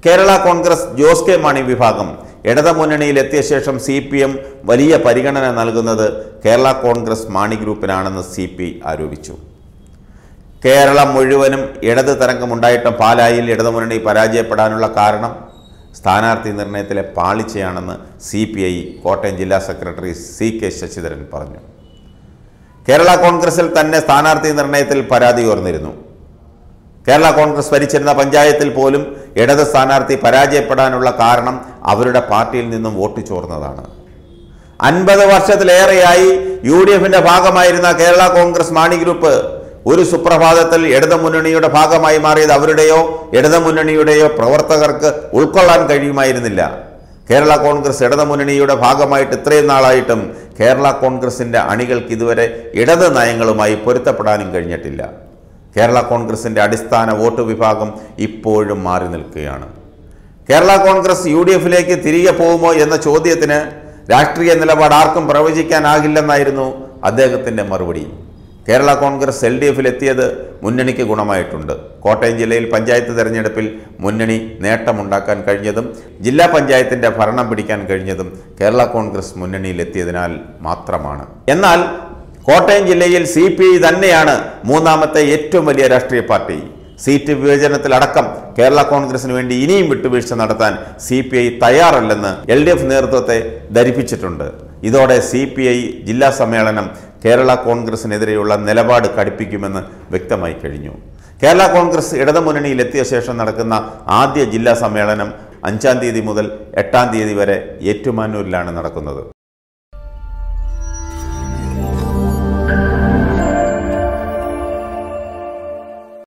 Kerala Congress Jose K Mani വിഭാഗം ഇടതുമുന്നണിയിൽ എത്തിയ ശേഷം സി പി എം വലിയ പരിഗണന നൽകുന്നത് കേരള കോൺഗ്രസ് മാണി ഗ്രൂപ്പിനാണെന്ന് സി പി ആരോപിച്ചു കേരളം മുഴുവനും ഇടത് തരംഗമുണ്ടായിട്ടും പാലായിൽ ഇടതുമുന്നണി പരാജയപ്പെടാനുള്ള കാരണം സ്ഥാനാർത്ഥി നിർണയത്തിലെ പാളിച്ചയാണെന്ന് സി പി ഐ കോട്ടയം ജില്ലാ സെക്രട്ടറി സി കെ ശശിധരൻ പറഞ്ഞു കേരള കോൺഗ്രസിൽ തന്നെ സ്ഥാനാർത്ഥി നിർണയത്തിൽ പരാതി ഉയർന്നിരുന്നു കേരള കോൺഗ്രസ് ഭരിച്ചിരുന്ന പഞ്ചായത്തിൽ പോലും ഇടത് സ്ഥാനാർത്ഥി പരാജയപ്പെടാനുള്ള കാരണം അവരുടെ പാർട്ടിയിൽ നിന്നും വോട്ട് ചോർന്നതാണ് അൻപത് വർഷത്തിലേറെയായി യു ഡി എഫിന്റെ ഭാഗമായിരുന്ന കേരള കോൺഗ്രസ് മാണി ഗ്രൂപ്പ് ഒരു സുപ്രഭാതത്തിൽ ഇടതുമുന്നണിയുടെ ഭാഗമായി മാറിയത് അവരുടെയോ ഇടതുമുന്നണിയുടെയോ പ്രവർത്തകർക്ക് ഉൾക്കൊള്ളാൻ കഴിയുമായിരുന്നില്ല കേരള കോൺഗ്രസ് ഇടതുമുന്നണിയുടെ ഭാഗമായിട്ട് ഇത്രയും നാളായിട്ടും കേരള കോൺഗ്രസിന്റെ അണികൾക്ക് ഇതുവരെ ഇടത് നയങ്ങളുമായി പൊരുത്തപ്പെടാനും കഴിഞ്ഞിട്ടില്ല കേരള കോൺഗ്രസിന്റെ അടിസ്ഥാന വോട്ട് വിഭാഗം ഇപ്പോഴും മാറി നിൽക്കുകയാണ് കേരള കോൺഗ്രസ് യു ഡി എഫിലേക്ക് തിരികെ പോകുമോ എന്ന ചോദ്യത്തിന് രാഷ്ട്രീയ നിലപാട് ആർക്കും പ്രവചിക്കാനാകില്ലെന്നായിരുന്നു അദ്ദേഹത്തിന്റെ മറുപടി കേരള കോൺഗ്രസ് എൽ ഡി എഫിലെത്തിയത് മുന്നണിക്ക് ഗുണമായിട്ടുണ്ട് കോട്ടയം ജില്ലയിൽ പഞ്ചായത്ത് തെരഞ്ഞെടുപ്പിൽ മുന്നണി നേട്ടമുണ്ടാക്കാൻ കഴിഞ്ഞതും ജില്ലാ പഞ്ചായത്തിന്റെ ഭരണം പിടിക്കാൻ കഴിഞ്ഞതും കേരള കോൺഗ്രസ് മുന്നണിയിലെത്തിയതിനാൽ മാത്രമാണ് എന്നാൽ കോട്ടയം ജില്ലയിൽ സി പി ഐ തന്നെയാണ് മൂന്നാമത്തെ ഏറ്റവും വലിയ രാഷ്ട്രീയ പാർട്ടി സീറ്റ് വിഭജനത്തിലടക്കം കേരള കോൺഗ്രസിന് വേണ്ടി ഇനിയും വിട്ടുവീഴ്ച നടത്താൻ സി പി ഐ തയ്യാറല്ലെന്ന് എൽ ഡി എഫ് നേതൃത്വത്തെ ധരിപ്പിച്ചിട്ടുണ്ട് ഇതോടെ സി പി ഐ ജില്ലാ സമ്മേളനം കേരള കോൺഗ്രസിനെതിരെയുള്ള നിലപാട് കടുപ്പിക്കുമെന്ന് വ്യക്തമായി കഴിഞ്ഞു കേരള കോൺഗ്രസ് ഇടതുമുന്നണിയിൽ എത്തിയ ശേഷം നടക്കുന്ന ആദ്യ ജില്ലാ സമ്മേളനം അഞ്ചാം തീയതി മുതൽ എട്ടാം തീയതി വരെ ഏറ്റുമാനൂരിലാണ് നടക്കുന്നത്